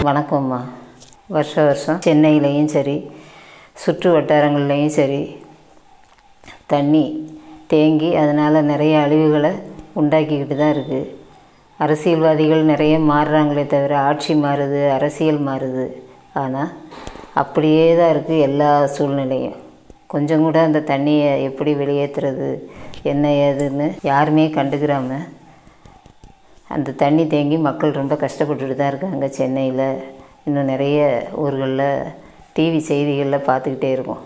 வணக்கம்மா வருஷ வருஷம் சென்னையிலையும் சரி சுற்று வட்டாரங்கள்லேயும் சரி தண்ணி தேங்கி அதனால் நிறைய அழிவுகளை உண்டாக்கிக்கிட்டு தான் இருக்குது அரசியல்வாதிகள் நிறைய மாறுறாங்களே தவிர ஆட்சி மாறுது அரசியல் மாறுது ஆனால் அப்படியே தான் இருக்குது எல்லா சூழ்நிலையும் கொஞ்சம் கூட அந்த தண்ணியை எப்படி வெளியேற்றுறது என்ன ஏதுன்னு யாருமே கண்டுக்கிறாம அந்த தண்ணி தேங்கி மக்கள் ரொம்ப கஷ்டப்பட்டுட்டு தான் இருக்காங்க சென்னையில் இன்னும் நிறைய ஊர்களில் டிவி செய்திகளில் பார்த்துக்கிட்டே இருக்கோம்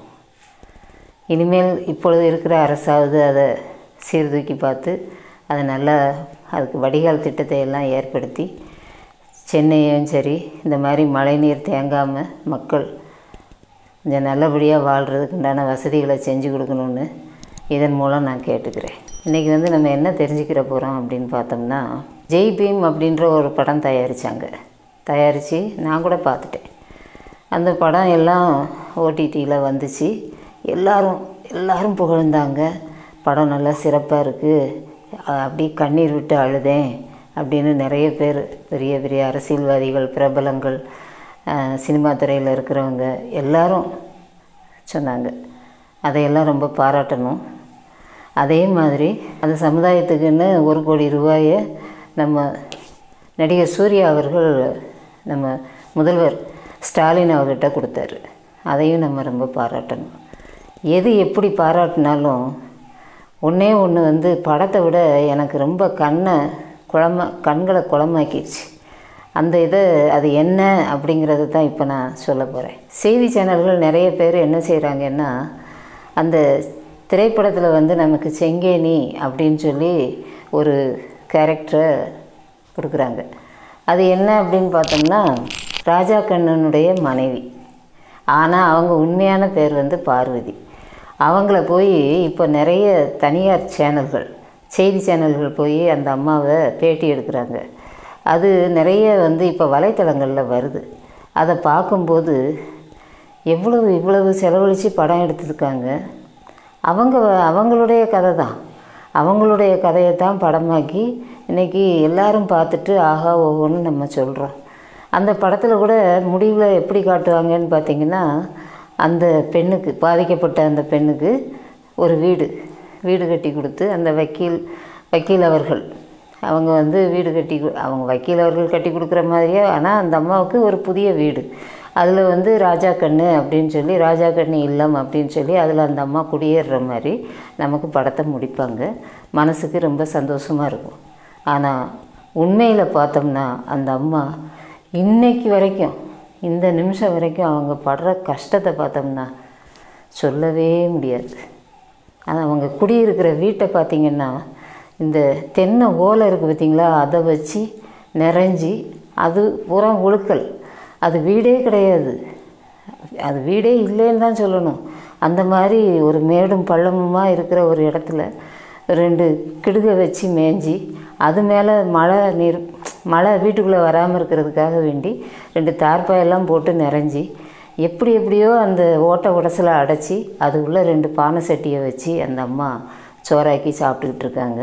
இனிமேல் இப்பொழுது இருக்கிற அரசாவது அதை சீர்தூக்கி பார்த்து அதை நல்லா அதுக்கு வடிகால் திட்டத்தை எல்லாம் ஏற்படுத்தி சென்னையும் சரி இந்த மாதிரி மழைநீர் தேங்காமல் மக்கள் கொஞ்சம் நல்லபடியாக வாழ்கிறதுக்கு உண்டான வசதிகளை செஞ்சு கொடுக்கணுன்னு இதன் மூலம் நான் கேட்டுக்கிறேன் இன்றைக்கி வந்து நம்ம என்ன தெரிஞ்சுக்கிற போகிறோம் அப்படின்னு பார்த்தோம்னா ஜெய் பீம் அப்படின்ற ஒரு படம் தயாரித்தாங்க தயாரித்து நான் கூட பார்த்துட்டேன் அந்த படம் எல்லாம் ஓடிடியில் வந்துச்சு எல்லாரும் எல்லாரும் புகழ்ந்தாங்க படம் நல்லா சிறப்பாக இருக்குது அப்படி கண்ணீர் விட்டு அழுதேன் அப்படின்னு நிறைய பேர் பெரிய பெரிய அரசியல்வாதிகள் பிரபலங்கள் அஹ், சினிமா துறையில் இருக்கிறவங்க எல்லாரும் சொன்னாங்க அதையெல்லாம் ரொம்ப பாராட்டணும் அதே மாதிரி அந்த சமுதாயத்துக்குன்னு ஒரு கோடி ரூபாயை நம்ம நடிகர் சூர்யா அவர்கள் நம்ம முதல்வர் ஸ்டாலின் அவர்கிட்ட கொடுத்தாரு அதையும் நம்ம ரொம்ப பாராட்டணும் எது எப்படி பாராட்டினாலும் ஒன்றே ஒன்று வந்து படத்தை விட எனக்கு ரொம்ப கண்ணை குழம கண்களை குழமாக்கிடுச்சு அந்த இதை அது என்ன அப்படிங்கிறது தான் இப்போ நான் சொல்ல போகிறேன் செய்தி சேனல்கள் நிறைய பேர் என்ன செய்கிறாங்கன்னா அந்த திரைப்படத்தில் வந்து நமக்கு செங்கேணி அப்படின்னு சொல்லி ஒரு கேரக்டரை கொடுக்குறாங்க அது என்ன அப்படின்னு பார்த்தோம்னா ராஜா கண்ணனுடைய மனைவி ஆனால் அவங்க உண்மையான பேர் வந்து பார்வதி அவங்கள போய் இப்போ நிறைய தனியார் சேனல்கள் செய்தி சேனல்கள் போய் அந்த அம்மாவை பேட்டி எடுக்கிறாங்க அது நிறைய வந்து இப்போ வலைத்தளங்களில் வருது அதை பார்க்கும்போது எவ்வளவு இவ்வளவு செலவழித்து படம் எடுத்திருக்காங்க அவங்க அவங்களுடைய கதை தான் அவங்களுடைய கதையை தான் படமாக்கி இன்றைக்கி எல்லாரும் பார்த்துட்டு ஆஹா ஓஹோன்னு நம்ம சொல்கிறோம் அந்த படத்தில் கூட முடிவில் எப்படி காட்டுவாங்கன்னு பார்த்தீங்கன்னா அந்த பெண்ணுக்கு பாதிக்கப்பட்ட அந்த பெண்ணுக்கு ஒரு வீடு வீடு கட்டி கொடுத்து அந்த வக்கீல் வக்கீல் அவர்கள் அவங்க வந்து வீடு கட்டி கு- அவங்க வக்கீல் அவர்கள் கட்டி கொடுக்குற மாதிரியே ஆனால் அந்த அம்மாவுக்கு ஒரு புதிய வீடு அதில் வந்து ராஜா கண்ணு அப்படின்னு சொல்லி ராஜா கண்ணு இல்லம் அப்படின்னு சொல்லி அதில் அந்த அம்மா குடியேறுற மாதிரி நமக்கு படத்தை முடிப்பாங்க மனசுக்கு ரொம்ப சந்தோஷமாக இருக்கும் ஆனால் உண்மையில் பார்த்தோம்னா அந்த அம்மா இன்னைக்கு வரைக்கும் இந்த நிமிஷம் வரைக்கும் அவங்க படுற கஷ்டத்தை பார்த்தோம்னா சொல்லவே முடியாது ஆனால் அவங்க குடியிருக்கிற வீட்டை பார்த்திங்கன்னா இந்த தென்னை ஓலை இருக்குது பார்த்தீங்களா அதை வச்சு நிறைஞ்சி அது பூரா ஒழுக்கல் அது வீடே கிடையாது அது வீடே இல்லைன்னு தான் சொல்லணும் அந்த மாதிரி ஒரு மேடும் பள்ளமுமா இருக்கிற ஒரு இடத்துல ரெண்டு கிடுகை வச்சு மேய்ஞ்சி அது மேலே மழை நீர் மழை வீட்டுக்குள்ளே வராமல் இருக்கிறதுக்காக வேண்டி ரெண்டு தார்ப்பாயெல்லாம் போட்டு நிறைஞ்சி எப்படி எப்படியோ அந்த ஓட்டை உடசலை அடைச்சி அது உள்ள ரெண்டு பானை சட்டியை வச்சு அந்த அம்மா சோறாக்கி சாப்பிட்டுக்கிட்டு இருக்காங்க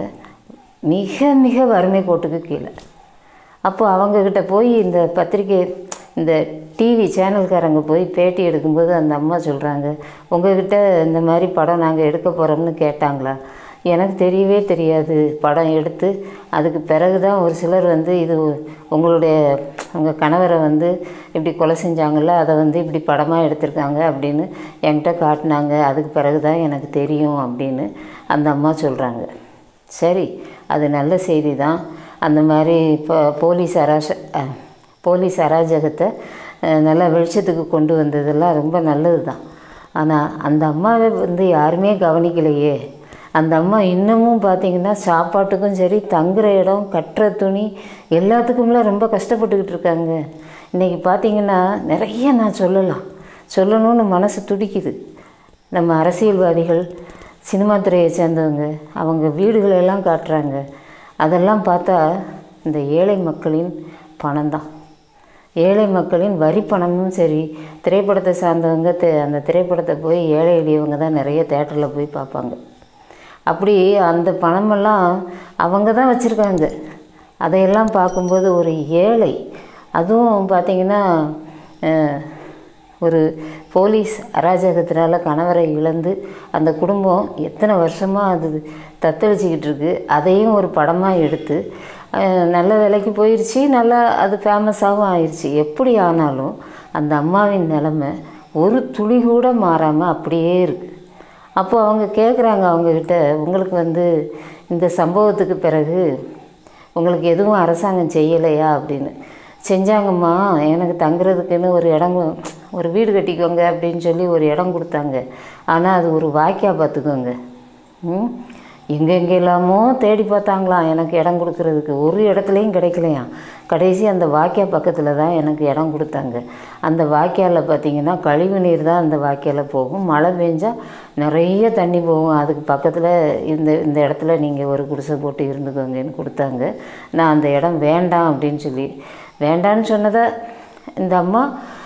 மிக மிக வறுமை கோட்டுக்கு கீழே அப்போ அவங்கக்கிட்ட போய் இந்த பத்திரிக்கை இந்த டிவி சேனல்காரங்க போய் பேட்டி எடுக்கும்போது அந்த அம்மா சொல்கிறாங்க உங்ககிட்ட இந்த மாதிரி படம் நாங்கள் எடுக்க போகிறோம்னு கேட்டாங்களா எனக்கு தெரியவே தெரியாது படம் எடுத்து அதுக்கு பிறகு தான் ஒரு சிலர் வந்து இது உங்களுடைய உங்கள் கணவரை வந்து இப்படி கொலை செஞ்சாங்கல்ல அதை வந்து இப்படி படமாக எடுத்திருக்காங்க அப்படின்னு என்கிட்ட காட்டினாங்க அதுக்கு பிறகு தான் எனக்கு தெரியும் அப்படின்னு அந்த அம்மா சொல்கிறாங்க சரி அது நல்ல செய்தி தான் அந்த மாதிரி இப்போ போலீஸ் அராச அஹ், போலீஸ் அராஜகத்தை அஹ், நல்லா வெளிச்சத்துக்கு கொண்டு வந்ததெல்லாம் ரொம்ப நல்லது தான் ஆனால் அந்த அம்மாவை வந்து யாருமே கவனிக்கலையே அந்த அம்மா இன்னமும் பார்த்தீங்கன்னா சாப்பாட்டுக்கும் சரி தங்குற இடம் கட்டுற துணி எல்லாத்துக்கும்ல ரொம்ப கஷ்டப்பட்டுக்கிட்டு இருக்காங்க இன்றைக்கி பார்த்தீங்கன்னா நிறைய நான் சொல்லலாம் சொல்லணும்னு மனசு துடிக்குது நம்ம அரசியல்வாதிகள் சினிமா துறையை சேர்ந்தவங்க அவங்க வீடுகளெல்லாம் காட்டுறாங்க அதெல்லாம் பார்த்தா இந்த ஏழை மக்களின் பணம் தான் ஏழை மக்களின் வரி பணமும் சரி திரைப்படத்தை சார்ந்தவங்க தே- அந்த திரைப்படத்தை போய் ஏழை எளியவங்க தான் நிறைய தேட்டரில் போய் பார்ப்பாங்க அப்படி அந்த பணமெல்லாம் அவங்க தான் வச்சுருக்காங்க அதையெல்லாம் பார்க்கும்போது ஒரு ஏழை அதுவும் பார்த்திங்கன்னா அஹ், ஒரு போலீஸ் அராஜகத்தினால கணவரை இழந்து அந்த குடும்பம் எத்தனை வருஷமாக அது தத்தளிச்சிக்கிட்டு இருக்கு அதையும் ஒரு படமாக எடுத்து அஹ், நல்ல விலைக்கு போயிடுச்சு நல்லா அது ஃபேமஸாகவும் ஆயிடுச்சு எப்படி ஆனாலும் அந்த அம்மாவின் நிலமை ஒரு துளி கூட மாறாமல் அப்படியே இருக்குது அப்போ அவங்க கேட்குறாங்க அவங்கக்கிட்ட உங்களுக்கு வந்து இந்த சம்பவத்துக்கு பிறகு உங்களுக்கு எதுவும் அரசாங்கம் செய்யலையா அப்படின்னு செஞ்சாங்கம்மா எனக்கு தங்குறதுக்குன்னு ஒரு இடம் கு- ஒரு வீடு கட்டிக்கோங்க அப்படின்னு சொல்லி ஒரு இடம் கொடுத்தாங்க ஆனால் அது ஒரு வாய்க்கா பார்த்துக்கோங்க ம் எங்கெங்கெல்லாமோ தேடி பார்த்தாங்களாம் எனக்கு இடம் கொடுக்கறதுக்கு ஒரு இடத்துலையும் கிடைக்கலையாம் கடைசி அந்த வாய்க்கா பக்கத்தில் தான் எனக்கு இடம் கொடுத்தாங்க அந்த வாய்க்காலில் பார்த்தீங்கன்னா கழிவு நீர் தான் அந்த வாய்க்காலில் போகும் மழை பெஞ்சால் நிறைய தண்ணி போகும் அதுக்கு பக்கத்தில் இந்த இந்த இடத்துல நீங்கள் ஒரு குடிசை போட்டு இருந்துக்கோங்கன்னு கொடுத்தாங்க நான் அந்த இடம் வேண்டாம் அப்படின்னு சொல்லி வேண்டான்னு சொன்னதை இந்த அம்மா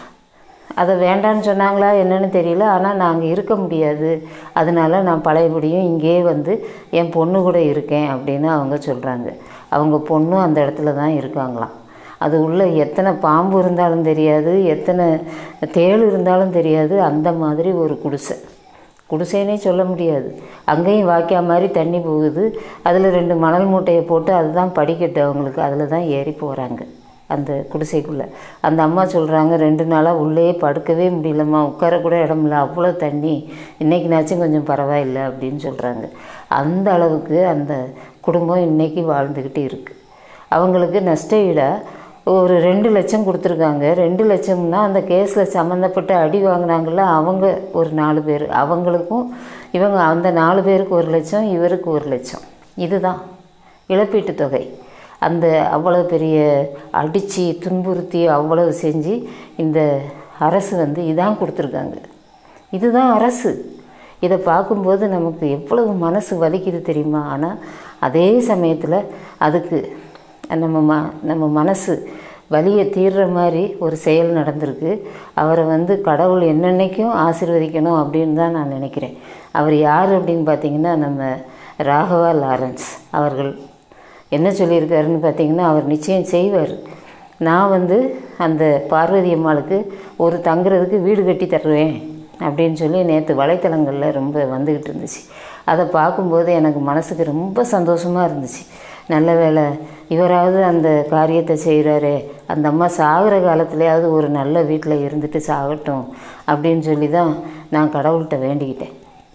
அதை வேண்டான்னு சொன்னாங்களா என்னன்னு தெரியல ஆனால் நாங்கள் இருக்க முடியாது அதனால நான் பழையபடியும் இங்கேயே வந்து என் பொண்ணு கூட இருக்கேன் அப்படின்னு அவங்க சொல்கிறாங்க அவங்க பொண்ணும் அந்த இடத்துல தான் இருக்காங்களாம் அது உள்ள எத்தனை பாம்பு இருந்தாலும் தெரியாது எத்தனை தேள் இருந்தாலும் தெரியாது அந்த மாதிரி ஒரு குடிசை குடிசைனே சொல்ல முடியாது அங்கேயும் வாய்க்கா மாதிரி தண்ணி போகுது அதில் ரெண்டு மணல் மூட்டையை போட்டு அதுதான் படிக்கட்டு அவங்களுக்கு அதில் தான் ஏறி போகிறாங்க அந்த குடிசைக்குள்ளே அந்த அம்மா சொல்கிறாங்க ரெண்டு நாளாக உள்ளே படுக்கவே முடியலம்மா உட்கார கூட இடம் இல்லை அவ்வளோ தண்ணி இன்றைக்கினாச்சும் கொஞ்சம் பரவாயில்லை அப்படின்னு சொல்கிறாங்க அந்த அளவுக்கு அந்த குடும்பம் இன்றைக்கி வாழ்ந்துக்கிட்டு இருக்குது அவங்களுக்கு நஷ்ட ஈடாக ஒரு ரெண்டு லட்சம் கொடுத்துருக்காங்க ரெண்டு லட்சம்னா அந்த கேஸில் சம்மந்தப்பட்டு அடி வாங்கினாங்கள்ல அவங்க ஒரு நாலு பேர் அவங்களுக்கும் இவங்க அந்த நாலு பேருக்கு ஒரு லட்சம் இவருக்கு ஒரு லட்சம் இதுதான் இழப்பீட்டுத் தொகை அந்த அவ்வளோ பெரிய அடித்து துன்புறுத்தி அவ்வளவு செஞ்சு இந்த அரசு வந்து இதான் கொடுத்துருக்காங்க இதுதான் அரசு இதை பார்க்கும்போது நமக்கு எவ்வளவு மனசு வலிக்குது தெரியுமா ஆனால் அதே சமயத்தில் அதுக்கு நம்ம ம நம்ம மனசு வலியை தீர்ற மாதிரி ஒரு செயல் நடந்திருக்கு அவரை வந்து கடவுள் என்னென்னைக்கும் ஆசீர்வதிக்கணும் அப்படின்னு தான் நான் நினைக்கிறேன் அவர் யார் அப்படின்னு பார்த்தீங்கன்னா நம்ம ராகவா லாரன்ஸ் அவர்கள் என்ன சொல்லியிருக்காருன்னு பார்த்தீங்கன்னா அவர் நிச்சயம் செய்வார் நான் வந்து அந்த பார்வதி அம்மாளுக்கு ஒரு தங்குறதுக்கு வீடு கட்டி தருவேன் அப்படின்னு சொல்லி நேற்று வலைத்தளங்களில் ரொம்ப வந்துக்கிட்டு இருந்துச்சு அதை பார்க்கும்போது எனக்கு மனசுக்கு ரொம்ப சந்தோஷமாக இருந்துச்சு நல்ல வேளை இவராவது அந்த காரியத்தை செய்கிறாரே அந்த அம்மா சாகிற காலத்துலேயாவது ஒரு நல்ல வீட்டில் இருந்துட்டு சாகட்டும் அப்படின்னு சொல்லி தான் நான் கடவுள்கிட்ட வேண்டிக்கிட்டேன்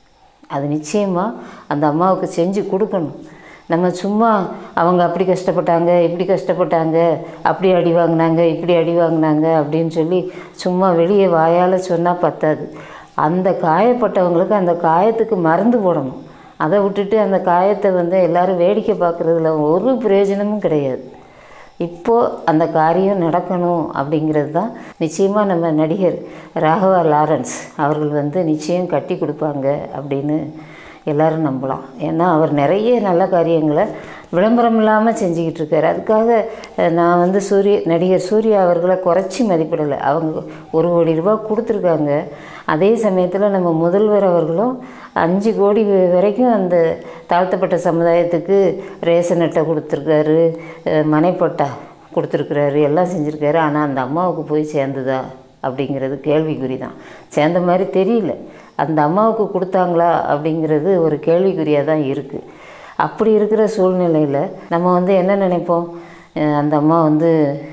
அது நிச்சயமாக அந்த அம்மாவுக்கு செஞ்சு கொடுக்கணும் நம்ம சும்மா அவங்க அப்படி கஷ்டப்பட்டாங்க இப்படி கஷ்டப்பட்டாங்க அப்படி அடி வாங்கினாங்க இப்படி அடி வாங்கினாங்க அப்படின்னு சொல்லி சும்மா வெளியே வாயால் சொன்னால் பத்தாது அந்த காயப்பட்டவங்களுக்கு அந்த காயத்துக்கு மருந்து போடணும் அதை விட்டுட்டு அந்த காயத்தை வந்து எல்லாரும் வேடிக்கை பார்க்குறதுல ஒரு பிரயோஜனமும் கிடையாது இப்போது அந்த காரியம் நடக்கணும் அப்படிங்கிறது தான் நிச்சயமாக நம்ம நடிகர் ராகவா லாரன்ஸ் அவர்கள் வந்து நிச்சயம் கட்டி கொடுப்பாங்க அப்படின்னு எல்லாரும் நம்பலாம் ஏன்னா அவர் நிறைய நல்ல காரியங்களை விளம்பரம் இல்லாமல் செஞ்சுக்கிட்டு இருக்காரு அதுக்காக அஹ், நான் வந்து சூரிய நடிகர் சூர்யா அவர்களை குறைச்சி மதிப்பிடலை அவங்க ஒரு கோடி ரூபாய் கொடுத்துருக்காங்க அதே சமயத்தில் நம்ம முதல்வர் அவர்களும் அஞ்சு கோடி வ- வரைக்கும் அந்த தாழ்த்தப்பட்ட சமுதாயத்துக்கு ரேஷன் அட்டை கொடுத்துருக்காரு அஹ், மனைப்பட்டா கொடுத்துருக்குறாரு எல்லாம் செஞ்சுருக்காரு ஆனால் அந்த அம்மாவுக்கு போய் சேர்ந்துதா அப்படிங்கிறது கேள்விக்குறி தான் சேர்ந்த மாதிரி தெரியல அந்த அம்மாவுக்கு கொடுத்தாங்களா அப்படிங்கிறது ஒரு கேள்விக்குறியாக தான் இருக்குது அப்படி இருக்கிற சூழ்நிலையில் நம்ம வந்து என்ன நினைப்போம் அஹ் அந்த அம்மா வந்து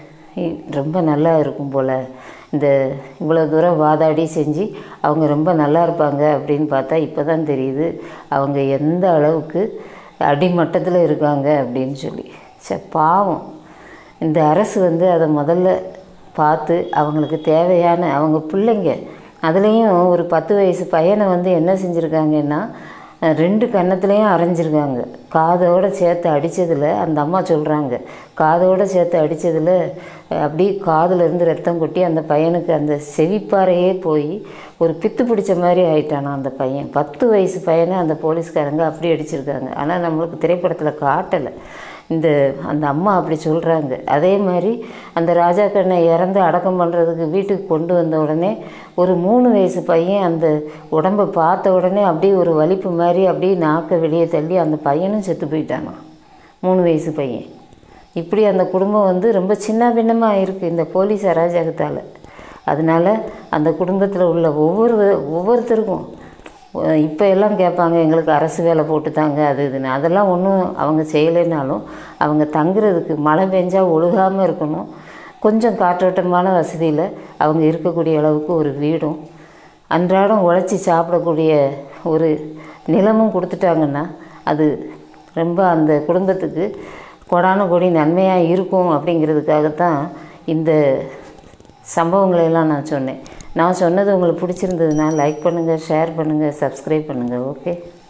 இ- ரொம்ப நல்லா இருக்கும் போல் இந்த இவ்வளோ தூரம் வாதாடி செஞ்சு அவங்க ரொம்ப நல்லா இருப்பாங்க அப்படின்னு பார்த்தா இப்போ தான் தெரியுது அவங்க எந்த அளவுக்கு அடிமட்டத்தில் இருக்காங்க அப்படின்னு சொல்லி சே பாவம் இந்த அரசு வந்து அதை முதல்ல பார்த்து அவங்களுக்கு தேவையான அவங்க பிள்ளைங்க அதுலேயும் ஒரு பத்து வயசு பையனை வந்து என்ன செஞ்சுருக்காங்கன்னா அஹ், ரெண்டு கன்னத்துலேயும் அரைஞ்சிருக்காங்க காதோட சேர்த்து அடித்ததில் அந்த அம்மா சொல்கிறாங்க காதோட சேர்த்து அடித்ததில் அப்படி காதுல இருந்து ரத்தம் கொட்டி அந்த பையனுக்கு அந்த செவிப்பாறையே போய் ஒரு பித்து பிடிச்ச மாதிரி ஆயிட்டானா அந்த பையன் பத்து வயசு பையனை அந்த போலீஸ்காரங்க அப்படி அடிச்சிருக்காங்க ஆனால் நம்மளுக்கு திரைப்படத்தில் காட்டலை இந்த அந்த அம்மா அப்படி சொல்கிறாங்க அதே மாதிரி அந்த ராஜா கண்ணை இறந்து அடக்கம் பண்ணுறதுக்கு வீட்டுக்கு கொண்டு வந்த உடனே ஒரு மூணு வயசு பையன் அந்த உடம்பை பார்த்த உடனே அப்படியே ஒரு வலிப்பு மாதிரி அப்படியே நாக்கை வெளியே தள்ளி அந்த பையனும் செத்து போயிட்டானான் மூணு வயசு பையன் இப்படி அந்த குடும்பம் வந்து ரொம்ப சின்ன பின்னமாக இருக்குது இந்த போலீஸ் அராஜகத்தால் அதனால அந்த குடும்பத்தில் உள்ள ஒவ்வொரு ஒவ்வொருத்தருக்கும் இப்போ எல்லாம் கேட்பாங்க எங்களுக்கு அரசு வேலை போட்டு தாங்க அது இதுன்னு அதெல்லாம் ஒன்றும் அவங்க செய்யலைனாலும் அவங்க தங்குறதுக்கு மழை பெஞ்சா ஒழுகாமல் இருக்கணும் கொஞ்சம் காற்றோட்டமான வசதியில் அவங்க இருக்கக்கூடிய அளவுக்கு ஒரு வீடும் அன்றாடம் உழைச்சி சாப்பிடக்கூடிய ஒரு நிலமும் கொடுத்துட்டாங்கன்னா அது ரொம்ப அந்த குடும்பத்துக்கு கொடான கொடி நன்மையாக இருக்கும் அப்படிங்கிறதுக்காகத்தான் இந்த சம்பவங்களை எல்லாம் நான் சொன்னேன் நான் சொன்னது உங்களுக்கு பிடிச்சிருந்ததுன்னா லைக் பண்ணுங்கள் ஷேர் பண்ணுங்கள் சப்ஸ்கிரைப் பண்ணுங்கள் ஓகே